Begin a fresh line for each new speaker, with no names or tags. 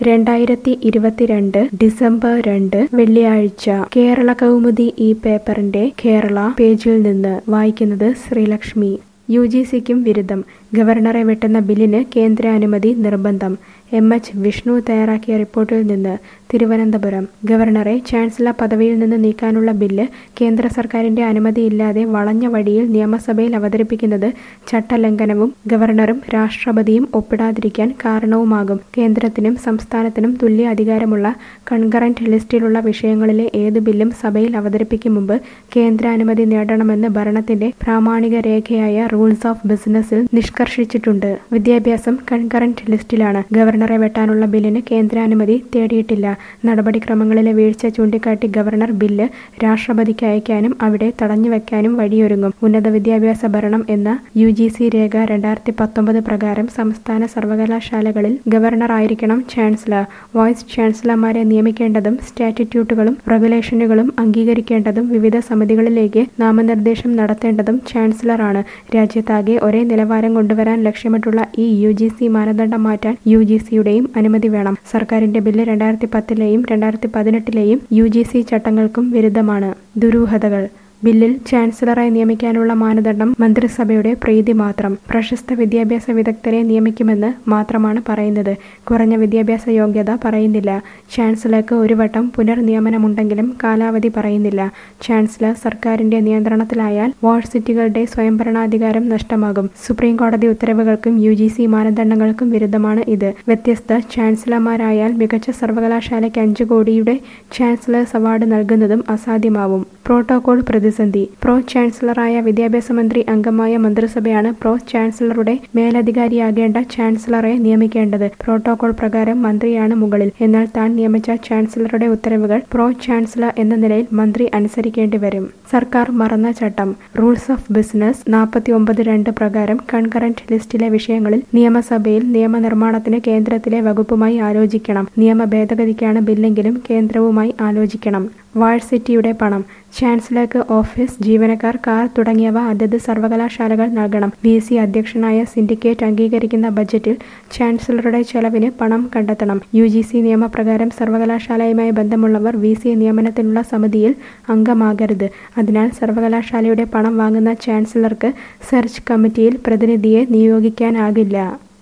രണ്ടായിരത്തി ഇരുപത്തിരണ്ട് ഡിസംബർ രണ്ട് വെള്ളിയാഴ്ച കേരള കൗമുദി ഈ പേപ്പറിന്റെ കേരള പേജിൽ നിന്ന് വായിക്കുന്നത് ശ്രീലക്ഷ്മി യു ജി സിക്കും വിരുദ്ധം ഗവർണറെ വെട്ടുന്ന ബില്ലിന് കേന്ദ്ര അനുമതി നിർബന്ധം എം എച്ച് വിഷ്ണു തയ്യാറാക്കിയ റിപ്പോർട്ടിൽ നിന്ന് തിരുവനന്തപുരം ഗവർണറെ ചാൻസലർ പദവിയിൽ നിന്ന് നീക്കാനുള്ള ബില്ല് കേന്ദ്ര സർക്കാരിന്റെ അനുമതിയില്ലാതെ വളഞ്ഞ വഴിയിൽ നിയമസഭയിൽ അവതരിപ്പിക്കുന്നത് ചട്ടലംഘനവും ഗവർണറും രാഷ്ട്രപതിയും ഒപ്പിടാതിരിക്കാൻ കാരണവുമാകും കേന്ദ്രത്തിനും സംസ്ഥാനത്തിനും തുല്യ അധികാരമുള്ള കൺകറന്റ് ലിസ്റ്റിലുള്ള വിഷയങ്ങളിലെ ഏത് ബില്ലും സഭയിൽ അവതരിപ്പിക്കും മുമ്പ് കേന്ദ്രാനുമതി നേടണമെന്ന് ഭരണത്തിന്റെ പ്രാമാണിക രേഖയായ റൂൾസ് ഓഫ് ബിസിനസ്സിൽ നിഷ്കർഷിച്ചിട്ടുണ്ട് വിദ്യാഭ്യാസം കൺകറന്റ് ലിസ്റ്റിലാണ് ഗവർണറെ വെട്ടാനുള്ള ബില്ലിന് കേന്ദ്രാനുമതി തേടിയിട്ടില്ല നടപടിക്രമങ്ങളിലെ വീഴ്ച ചൂണ്ടിക്കാട്ടി ഗവർണർ ബില്ല് രാഷ്ട്രപതിക്ക് അയക്കാനും അവിടെ തടഞ്ഞുവെക്കാനും വഴിയൊരുങ്ങും ഉന്നത വിദ്യാഭ്യാസ ഭരണം എന്ന യു ജി സി രേഖ രണ്ടായിരത്തി പത്തൊമ്പത് പ്രകാരം സംസ്ഥാന സർവകലാശാലകളിൽ ഗവർണർ ആയിരിക്കണം ചാൻസലർ വൈസ് ചാൻസലർമാരെ നിയമിക്കേണ്ടതും സ്റ്റാറ്റിറ്റ്യൂട്ടുകളും റെഗുലേഷനുകളും അംഗീകരിക്കേണ്ടതും വിവിധ സമിതികളിലേക്ക് നാമനിർദ്ദേശം നടത്തേണ്ടതും ചാൻസലറാണ് രാജ്യത്താകെ ഒരേ നിലവാരം കൊണ്ടുവരാൻ ലക്ഷ്യമിട്ടുള്ള ഈ യു ജി സി മാനദണ്ഡം മാറ്റാൻ യു ജി സിയുടെയും അനുമതി വേണം സർക്കാരിന്റെ ബില്ല് രണ്ടായിരത്തി പത്തിലെയും രണ്ടായിരത്തി പതിനെട്ടിലെയും യു ജി സി ചട്ടങ്ങൾക്കും വിരുദ്ധമാണ് ദുരൂഹതകൾ ബില്ലിൽ ചാൻസലറായി നിയമിക്കാനുള്ള മാനദണ്ഡം മന്ത്രിസഭയുടെ പ്രീതി മാത്രം പ്രശസ്ത വിദ്യാഭ്യാസ വിദഗ്ധരെ നിയമിക്കുമെന്ന് മാത്രമാണ് പറയുന്നത് കുറഞ്ഞ വിദ്യാഭ്യാസ യോഗ്യത പറയുന്നില്ല ചാൻസലർക്ക് ഒരു വട്ടം പുനർനിയമനമുണ്ടെങ്കിലും കാലാവധി പറയുന്നില്ല ചാൻസലർ സർക്കാരിന്റെ നിയന്ത്രണത്തിലായാൽ വാഴ്സിറ്റികളുടെ സ്വയംഭരണാധികാരം നഷ്ടമാകും സുപ്രീം കോടതി ഉത്തരവുകൾക്കും യു ജി സി മാനദണ്ഡങ്ങൾക്കും വിരുദ്ധമാണ് ഇത് വ്യത്യസ്ത ചാൻസലർമാരായാൽ മികച്ച സർവകലാശാലയ്ക്ക് അഞ്ചു കോടിയുടെ ചാൻസലേഴ്സ് അവാർഡ് നൽകുന്നതും അസാധ്യമാവും പ്രോട്ടോകോൾ പ്രതിസന്ധി പ്രോ ചാൻസലറായ വിദ്യാഭ്യാസ മന്ത്രി അംഗമായ മന്ത്രിസഭയാണ് പ്രോ ചാൻസലറുടെ മേലധികാരിയാകേണ്ട ചാൻസലറെ നിയമിക്കേണ്ടത് പ്രോട്ടോകോൾ പ്രകാരം മന്ത്രിയാണ് മുകളിൽ എന്നാൽ താൻ നിയമിച്ച ചാൻസലറുടെ ഉത്തരവുകൾ പ്രോ ചാൻസലർ എന്ന നിലയിൽ മന്ത്രി അനുസരിക്കേണ്ടി വരും സർക്കാർ മറന്ന ചട്ടം റൂൾസ് ഓഫ് ബിസിനസ് നാൽപ്പത്തി ഒമ്പത് രണ്ട് പ്രകാരം കൺകറന്റ് ലിസ്റ്റിലെ വിഷയങ്ങളിൽ നിയമസഭയിൽ നിയമനിർമ്മാണത്തിന് കേന്ദ്രത്തിലെ വകുപ്പുമായി ആലോചിക്കണം നിയമ ഭേദഗതിക്കാണ് ബില്ലെങ്കിലും കേന്ദ്രവുമായി ആലോചിക്കണം വാഴ്സിറ്റിയുടെ പണം ചാൻസലർക്ക് ഓഫീസ് ജീവനക്കാർ കാർ തുടങ്ങിയവ അതത് സർവകലാശാലകൾ നൽകണം വി സി അധ്യക്ഷനായ സിൻഡിക്കേറ്റ് അംഗീകരിക്കുന്ന ബജറ്റിൽ ചാൻസലറുടെ ചെലവിന് പണം കണ്ടെത്തണം യു ജി സി നിയമപ്രകാരം സർവകലാശാലയുമായി ബന്ധമുള്ളവർ വി സി നിയമനത്തിനുള്ള സമിതിയിൽ അംഗമാകരുത് അതിനാൽ സർവകലാശാലയുടെ പണം വാങ്ങുന്ന ചാൻസലർക്ക് സെർച്ച് കമ്മിറ്റിയിൽ പ്രതിനിധിയെ നിയോഗിക്കാനാകില്ല